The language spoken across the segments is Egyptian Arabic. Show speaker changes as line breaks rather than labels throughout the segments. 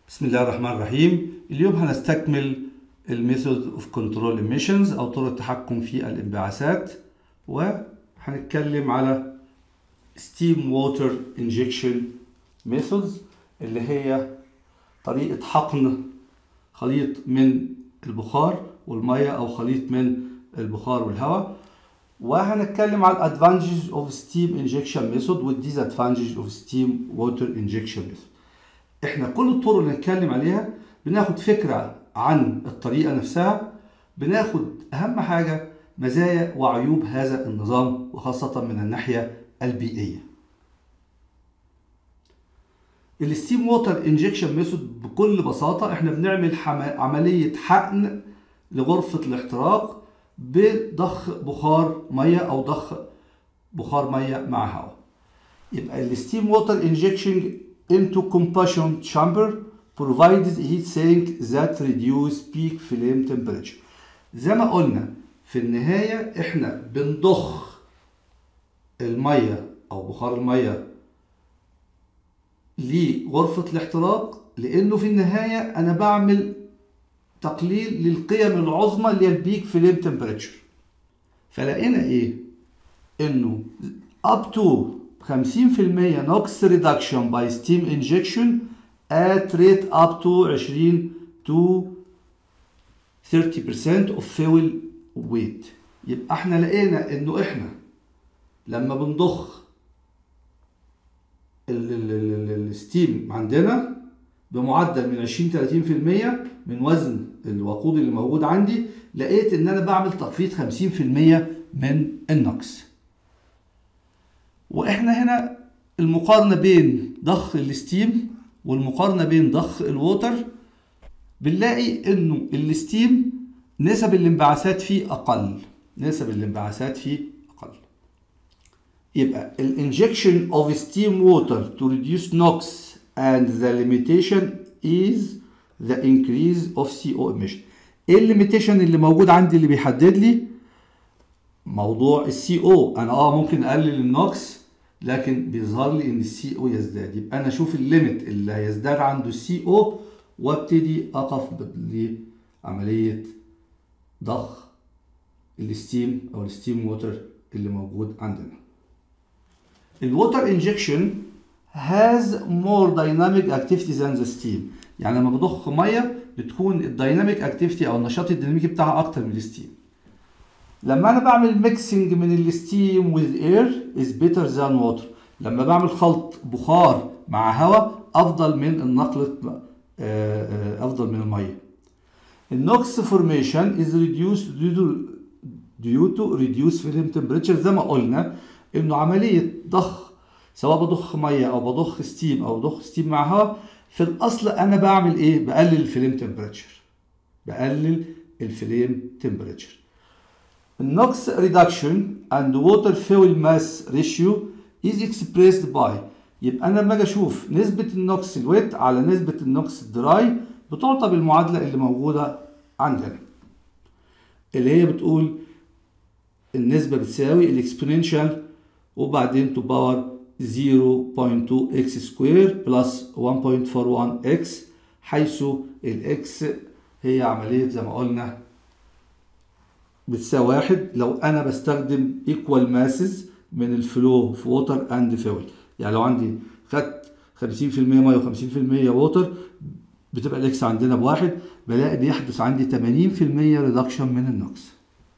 بسم الله الرحمن الرحيم اليوم هنستكمل الميثود اوف كنترول emissions او طرق التحكم في الانبعاثات وهنتكلم على steam water injection methods اللي هي طريقة حقن خليط من البخار والمية او خليط من البخار والهواء وهنتكلم على advantages of steam injection method وال disadvantages of steam water injection method احنا كل الطرق اللي هنتكلم عليها بناخد فكرة عن الطريقة نفسها بناخد أهم حاجة مزايا وعيوب هذا النظام وخاصة من الناحية البيئية الستيم ووتر انجكشن ميثود بكل بساطة احنا بنعمل عملية حقن لغرفة الاحتراق بضخ بخار مية أو ضخ بخار مية مع هواء يبقى الستيم ووتر انجكشن into combustion chamber provides heat sink that reduce peak flame temperature زي ما قلنا في النهاية احنا بنضخ المية او بخار المية لغرفة الاحتراق لانه في النهاية انا بعمل تقليل للقيم العظمى اللي هي البيك فليم تمبريتشر فلقينا ايه انه up to 50% NOx reduction by steam injection at rate up to 20 to 30% of fuel weight يبقى احنا لقينا انه احنا لما بنضخ الستيم عندنا بمعدل من 20 30% من وزن الوقود اللي موجود عندي لقيت ان انا بعمل تخفيض 50% من النقص واحنا هنا المقارنه بين ضخ الستيم والمقارنه بين ضخ الووتر بنلاقي انه الستيم نسب الانبعاثات فيه اقل نسب الانبعاثات فيه اقل يبقى الانجكشن of steam water to reduce NOx and the limitation is the increase of CO emission ايه الليميتيشن اللي موجود عندي اللي بيحدد لي موضوع السي او انا اه ممكن اقلل النوكس لكن بيظهر لي ان السي او يزداد يبقى انا اشوف الليميت اللي هيزداد عنده السي او وابتدي اقف لعمليه ضخ الستيم او الستيم ووتر اللي موجود عندنا الووتر انجكشن has more dynamic activity than the steam يعني لما بضخ ميه بتكون الدايناميك اكتيفيتي او النشاط الديناميكي بتاعها اكتر من الستيم لما انا بعمل ميكسنج من الستيم with air is better than water لما بعمل خلط بخار مع هواء افضل من النقل افضل من الميه النوكس فورميشن is reduced due to, due to reduced flame temperature زي ما قلنا انه عمليه ضخ سواء بضخ ميه او بضخ ستيم او بضخ ستيم مع هواء في الاصل انا بعمل ايه بقلل الفليم تمبريتشر بقلل الفليم تمبريتشر النوكس ريدكشن and water fuel mass ratio is expressed by يبقى انا لما اجي اشوف نسبه النوكس الويت على نسبه النوكس الدراي بتعطى بالمعادله اللي موجوده عندنا اللي هي بتقول النسبه بتساوي الاكسبوننشال وبعدين تو باور 0.2 x سكوير بلس 1.41 x حيث الاكس هي عمليه زي ما قلنا بتساوي واحد لو انا بستخدم ايكوال ماسز من الفلو في ووتر اند فيول يعني لو عندي خدت 50% ميه و50% ووتر بتبقى الاكس عندنا بواحد بلاقي بيحدث عندي 80% ريدكشن من النوكس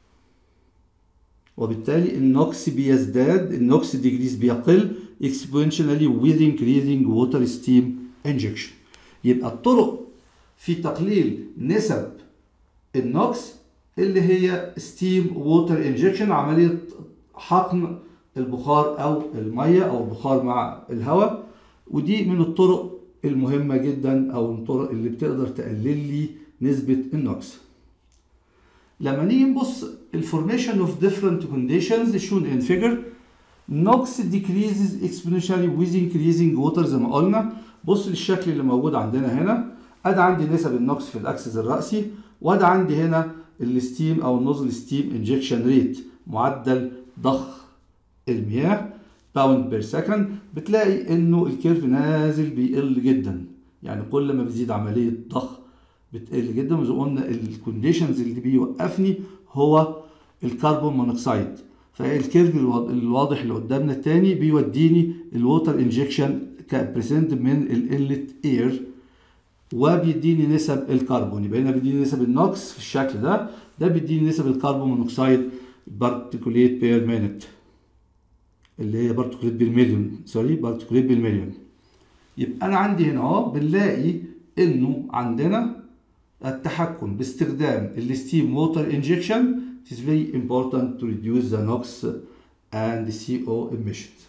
وبالتالي النوكس بيزداد النوكس ديجريز بيقل exponentially with increasing water steam injection يبقى الطرق في تقليل نسب النوكس اللي هي ستيم ووتر انجكشن عمليه حقن البخار او الميه او البخار مع الهواء ودي من الطرق المهمه جدا او الطرق اللي بتقدر تقلل لي نسبه النوكس لما نيجي نبص الفورميشن اوف ديفرنت كونديشنز shown in figure NOx decreases exponentially with increasing water زي ما قلنا بص للشكل اللي موجود عندنا هنا ادي عندي نسب النوكس في الاكسس الرأسي وادي عندي هنا الستيم او النوزل ستيم انجكشن ريت معدل ضخ المياه باوند بير سكند بتلاقي انه الكيرف نازل بيقل جدا يعني كل ما بتزيد عمليه ضخ بتقل جدا وزي ما قلنا الكونديشنز اللي بيوقفني هو الكربون مونوكسيد فالكيرف الواضح اللي قدامنا التاني بيوديني الووتر انجكشن كبريسنت من الانلت اير وبيديني نسب الكربون يبقى هنا بيديني نسب النوكس في الشكل ده ده بيديني نسب الكربون مونوكسيد بارتيكوليت بير مينت اللي هي بارتيكوليت بالمليون سوري بارتيكوليت بالمليون يبقى انا عندي هنا اهو بنلاقي انه عندنا التحكم باستخدام الستيم ووتر انجكشن it is very important to reduce the NOx and the CO emissions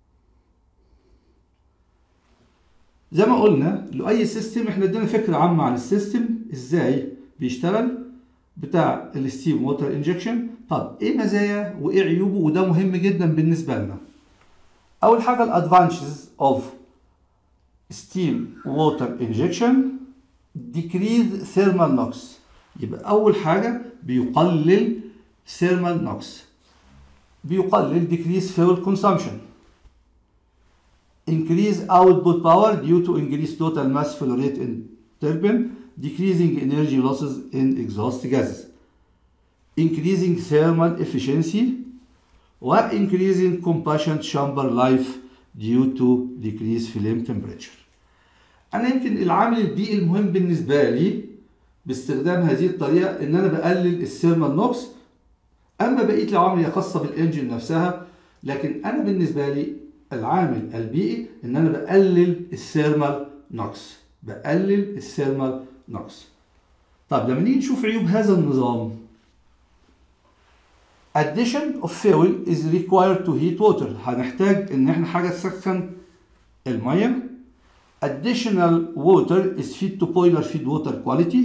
زي ما قلنا لأي سيستم احنا ادينا فكرة عامة عن السيستم ازاي بيشتغل بتاع الستيم ووتر انجكشن طب ايه مزايا وايه عيوبه وده مهم جدا بالنسبة لنا اول حاجة الادفانتجز اوف ستيم ووتر انجكشن decrease thermal NOx يبقى اول حاجة بيقلل thermal NOx بيقلل decrease fuel consumption increase output power due to increased total mass flow rate in turbine decreasing energy losses in exhaust gases increasing thermal efficiency و increasing combustion chamber life due to decreased flame temperature انا يمكن العامل البيئي المهم بالنسبه لي باستخدام هذه الطريقه ان انا بقلل الثيرمال نوكس اما بقيه العوامل هي خاصه بالانجن نفسها لكن انا بالنسبه لي العامل البيئي ان انا بقلل الثيرمال نوكس بقلل الثيرمال نوكس طب لما نيجي نشوف عيوب هذا النظام addition of fuel is required to heat water هنحتاج ان احنا حاجه تسخن الميه additional water is feed to boiler feed water quality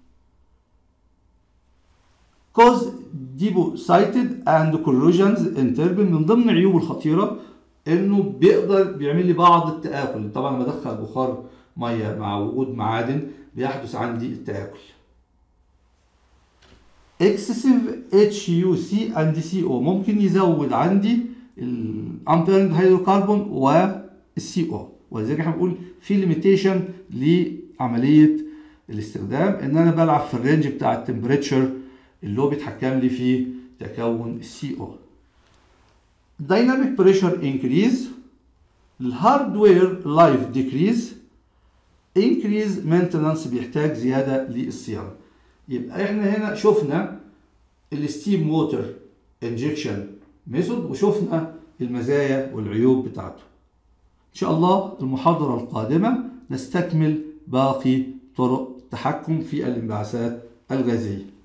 cause deposited and corrosions in turbine من ضمن عيوبه الخطيرة انه بيقدر بيعمل لي بعض التآكل طبعا لما ادخل بخار ميه مع وجود معادن بيحدث عندي التآكل excessive HUC and CO ممكن يزود عندي الامبيرنج هيدروكربون والسي او ولذلك احنا بنقول في ليميتيشن لعمليه الاستخدام ان انا بلعب في الرينج بتاع التمبريتشر اللي هو بيتحكم لي في تكون السي او dynamic pressure increase الهاردوير لايف ديكريز increase maintenance بيحتاج زياده للصيانه يبقى احنا هنا شفنا الستيم ووتر انجكشن ميثود وشفنا المزايا والعيوب بتاعته ان شاء الله المحاضره القادمه نستكمل باقي طرق التحكم في الانبعاثات الغازيه